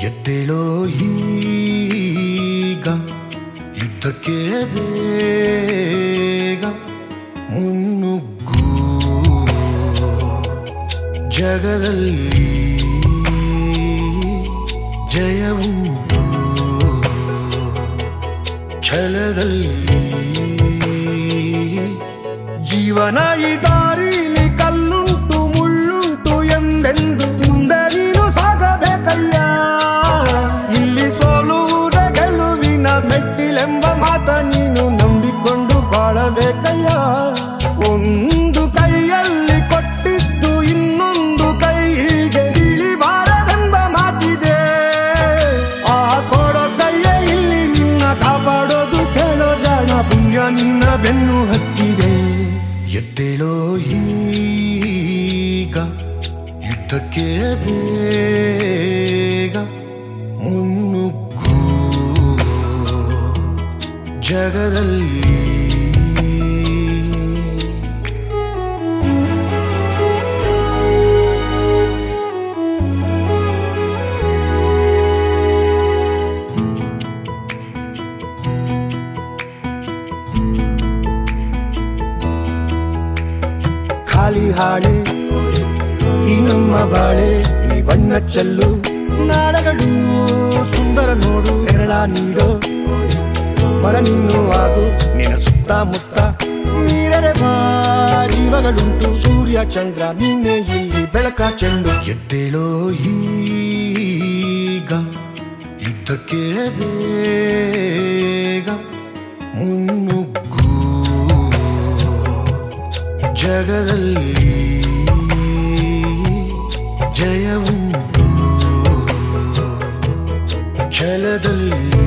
ಎದ್ದೇಳೋ ಈಗ ಯುದ್ಧಕ್ಕೆ ಬೇಗ ಮುನ್ನುಗ್ಗು ಜಗದಲ್ಲಿ ಜಯವುಂಟು ಛಲದಲ್ಲಿ ಜೀವನ ಈ ದಾರಿಲಿ ಕಲ್ಲುಂಟು ಮುಳ್ಳುಂಟು ಎಂದೆಂದು ಮುಂದೆ ನೀನು ಸಾಗಬೇಕಯ್ಯ ಇಲ್ಲಿ ಸೋಲುವುದೇ ಗೆಲುವಿನ ಮೆಟ್ಟಿಲೆಂಬ ಮಾತ ನೀನು ನಂಬಿಕೊಂಡು ಬಾಳಬೇಕಯ್ಯ ಒಂದು ಕೈಯಲ್ಲಿ ಕೊಟ್ಟಿದ್ದು ಇನ್ನೊಂದು ಕೈಗೆ ಇಳಿಬಾರದೆಂಬ ಮಾತಿದೆ ಆ ಕೊಡೋ ಕೈಯೇ ಇಲ್ಲಿ ನಿನ್ನ ಕಾಪಾಡೋದು ಕೇಳೋ ಜಾಣ ಪುಣ್ಯ ನಿನ್ನ ಬೆನ್ನು ಹತ್ತಿದೆ ಎದ್ದೇಳೋ ಈಗ ಯುದ್ಧಕ್ಕೆ ಬೇಗ ಮುನ್ನುಗ್ಗು ಜಗದಲ್ಲಿ ಖಾಲಿ ಹಾಳೆ ಈ ನಮ್ಮ ಬಾಳೆ ನೀ ಬಣ್ಣ ಚೆಲ್ಲು ನಾಡಗಳು ಸುಂದರ ನೋಡು ನೆರಳ ನೀಡೋ ಮರ ನೀನು ಆಗು ನಿನ್ನ ಸುತ್ತಮುತ್ತ ನೀರರೆ ಬಾ ಜೀವಗಳುಂಟು ಸೂರ್ಯ ಚಂದ್ರ ನಿನ್ನೆ ಇಲ್ಲಿ ಬೆಳಕ ಚೆಂಡು ಎದ್ದೇಳೋ ಈಗ ಯುದ್ಧಕ್ಕೆ ಬೇಗ ಮುನ್ನುಗ್ಗು ಜಗದಲ್ಲಿ ಜಯವುಂಟು ಛಲದಲ್ಲಿ